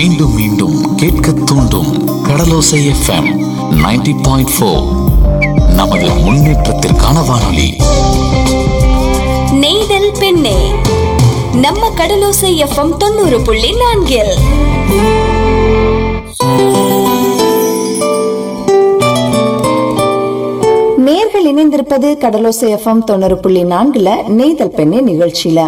மீண்டும் மீண்டும் கேட்க தூண்டும் கடலோசை எஃப்எம் 90.4 பாயிண்ட் ஃபோர் நமது முன்னேற்றத்திற்கான வானொலி நெய்தல் பெண்ணே நம்ம கடலோசை எஃப்எம் தொண்ணூறு புள்ளி நான்கில் நேர்கள் இணைந்திருப்பது கடலோசை எஃப்எம் தொண்ணூறு புள்ளி நான்குல நெய்தல் பெண்ணே நிகழ்ச்சியில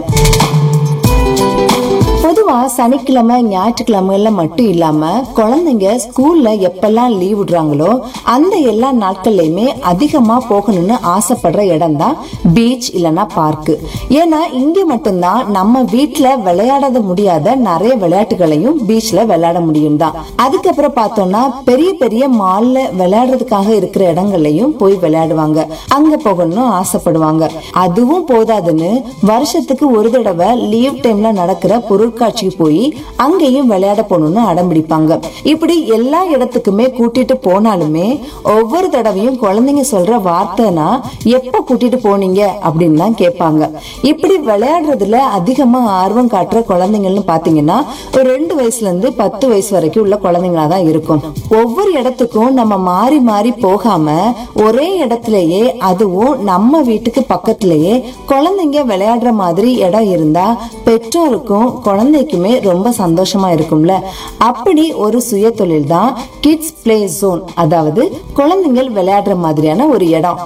பொதுவா சனிக்கிழமை ஞாயிற்றுக்கிழமைகள்ல மட்டும் இல்லாம குழந்தைங்க ஸ்கூல்ல எப்பெல்லாம் லீவ் விடுறாங்களோ அந்த எல்லா நாட்கள்லயுமே அதிகமா போகணும்னு ஆசைப்படுற இடம் தான் பீச் இல்லனா பார்க் ஏன்னா இங்க மட்டும்தான் நம்ம வீட்ல விளையாட முடியாத நிறைய விளையாட்டுகளையும் பீச்ல விளையாட முடியும் தான் அதுக்கப்புறம் பார்த்தோம்னா பெரிய பெரிய மால்ல விளையாடுறதுக்காக இருக்கிற இடங்கள்லயும் போய் விளையாடுவாங்க அங்க போகணும்னு ஆசைப்படுவாங்க அதுவும் போதாதுன்னு வருஷத்துக்கு ஒரு தடவை லீவ் டைம்ல நடக்கிற பொருட்காட்சிக்கு போய் அங்கேயும் விளையாட போகணும்னு அடம் பிடிப்பாங்க இப்படி எல்லா இடத்துக்குமே கூட்டிட்டு போனாலுமே ஒவ்வொரு தடவையும் குழந்தைங்க சொல்ற வார்த்தைனா எப்ப கூட்டிட்டு போனீங்க அப்படின்னு தான் கேட்பாங்க இப்படி விளையாடுறதுல அதிகமா ஆர்வம் காட்டுற குழந்தைங்கள்னு பாத்தீங்கன்னா ஒரு ரெண்டு வயசுல இருந்து பத்து வயசு வரைக்கும் உள்ள குழந்தைங்களா தான் இருக்கும் ஒவ்வொரு இடத்துக்கும் நம்ம மாறி மாறி போகாம ஒரே இடத்துலயே அதுவும் நம்ம வீட்டுக்கு பக்கத்திலேயே குழந்தைங்க விளையாடுற மாதிரி இடம் இருந்தா பெற்றோருக்கும் குழந்தைக்குமே ரொம்ப சந்தோஷமா இருக்கும்ல அப்படி ஒரு சுய தொழில் தான் கிட்ஸ் பிளே ஜோன் அதாவது குழந்தைங்கள் விளையாடுற மாதிரியான ஒரு இடம்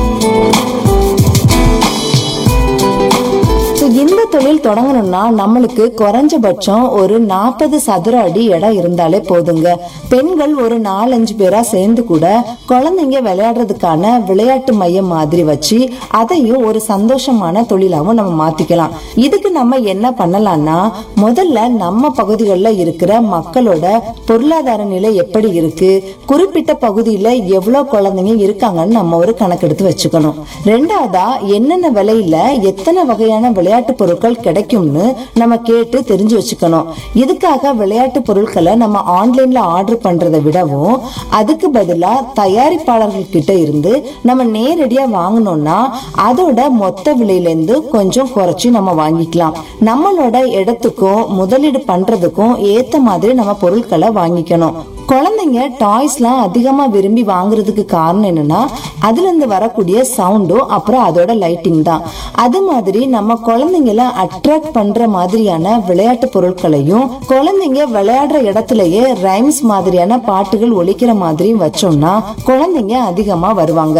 So, இந்த தொழில் தொடங்கணும்னா நம்மளுக்கு குறைஞ்சபட்சம் ஒரு நாற்பது சதுர அடி இடம் இருந்தாலே போதுங்க பெண்கள் ஒரு நாலஞ்சு பேரா சேர்ந்து கூட குழந்தைங்க விளையாடுறதுக்கான விளையாட்டு மையம் மாதிரி வச்சு அதையும் ஒரு சந்தோஷமான தொழிலாவும் நம்ம மாத்திக்கலாம் இதுக்கு நம்ம என்ன பண்ணலாம்னா முதல்ல நம்ம பகுதிகளில் இருக்கிற மக்களோட பொருளாதார நிலை எப்படி இருக்கு குறிப்பிட்ட பகுதியில எவ்வளவு குழந்தைங்க இருக்காங்கன்னு நம்ம ஒரு கணக்கெடுத்து வச்சுக்கணும் ரெண்டாவதா என்னென்ன விலையில எத்தனை வகையான விளையாட்டு பொருட்கள் கிடைக்கும்னு நம்ம கேட்டு தெரிஞ்சு வச்சுக்கணும் இதுக்காக விளையாட்டு பொருட்களை நம்ம ஆன்லைன்ல ஆர்டர் பண்றதை விடவும் அதுக்கு பதிலா தயாரிப்பாளர்கள் கிட்ட இருந்து நம்ம நேரடியா வாங்கினோம்னா அதோட மொத்த விலையில இருந்து கொஞ்சம் குறைச்சி நம்ம வாங்கிக்கலாம் நம்மளோட இடத்துக்கும் முதலீடு பண்றதுக்கும் ஏத்த மாதிரி நம்ம பொருட்களை வாங்கிக்கணும் குழந்தைங்க டாய்ஸ்லாம் அதிகமா விரும்பி வாங்குறதுக்கு காரணம் என்னன்னா அதுல இருந்து வரக்கூடிய சவுண்டும் அப்புறம் அதோட லைட்டிங் தான் அது மாதிரி நம்ம குழந்தைங்கள அட்ராக்ட் பண்ற மாதிரியான விளையாட்டு பொருட்களையும் குழந்தைங்க விளையாடுற இடத்துலயே ரைம்ஸ் மாதிரியான பாட்டுகள் ஒலிக்கிற மாதிரியும் வச்சோம்னா குழந்தைங்க அதிகமா வருவாங்க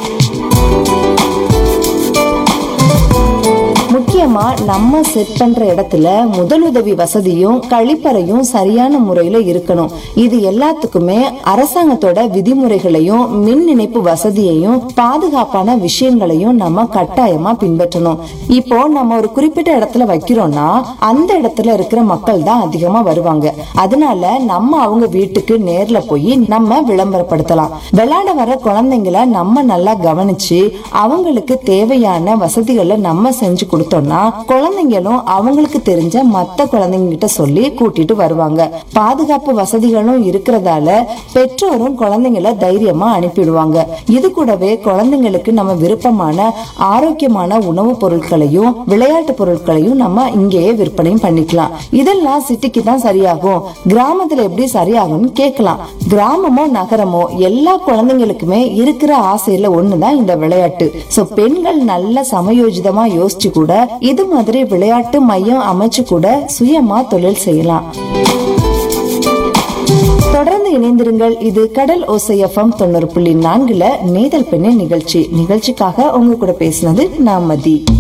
முக்கியமா நம்ம செட் பண்ற இடத்துல முதலுதவி வசதியும் கழிப்பறையும் சரியான முறையில இருக்கணும் இது எல்லாத்துக்குமே அரசாங்கத்தோட விதிமுறைகளையும் மின் இணைப்பு வசதியையும் பாதுகாப்பான விஷயங்களையும் நம்ம கட்டாயமா பின்பற்றணும் இப்போ நம்ம ஒரு குறிப்பிட்ட இடத்துல வைக்கிறோம்னா அந்த இடத்துல இருக்கிற மக்கள் தான் அதிகமா வருவாங்க அதனால நம்ம அவங்க வீட்டுக்கு நேர்ல போய் நம்ம விளம்பரப்படுத்தலாம் விளையாட வர குழந்தைங்களை நம்ம நல்லா கவனிச்சு அவங்களுக்கு தேவையான வசதிகளை நம்ம செஞ்சு கொடுத்தோம்னா குழந்தைங்களும் அவங்களுக்கு தெரிஞ்ச மத்த குழந்தைங்க கிட்ட சொல்லி கூட்டிட்டு வருவாங்க பாதுகாப்பு வசதிகளும் இருக்கிறதால பெற்றோரும் குழந்தைங்களை தைரியமா அனுப்பிடுவாங்க இது கூடவே குழந்தைங்களுக்கு நம்ம விருப்பமான ஆரோக்கியமான உணவுப் பொருட்களையும் விளையாட்டு பொருட்களையும் நம்ம இங்கேயே விற்பனையும் பண்ணிக்கலாம் இதெல்லாம் சிட்டிக்கு தான் சரியாகும் கிராமத்துல எப்படி சரியாகும்னு கேட்கலாம் கிராமமோ நகரமோ எல்லா குழந்தைங்களுக்குமே இருக்கிற ஆசையில ஒண்ணுதான் இந்த விளையாட்டு சோ பெண்கள் நல்ல சமயோஜிதமா யோசிச்சு கூட இது மாதிரி விளையாட்டு மையம் அமைச்சு கூட சுயமா தொழில் செய்யலாம் தொடர்ந்து இணைந்திருங்கள் இது கடல் ஓசையஃபம் தொண்ணூறு புள்ளி நான்குல நேதல் பெண்ணே நிகழ்ச்சி நிகழ்ச்சிக்காக உங்க கூட பேசினது நான் மதி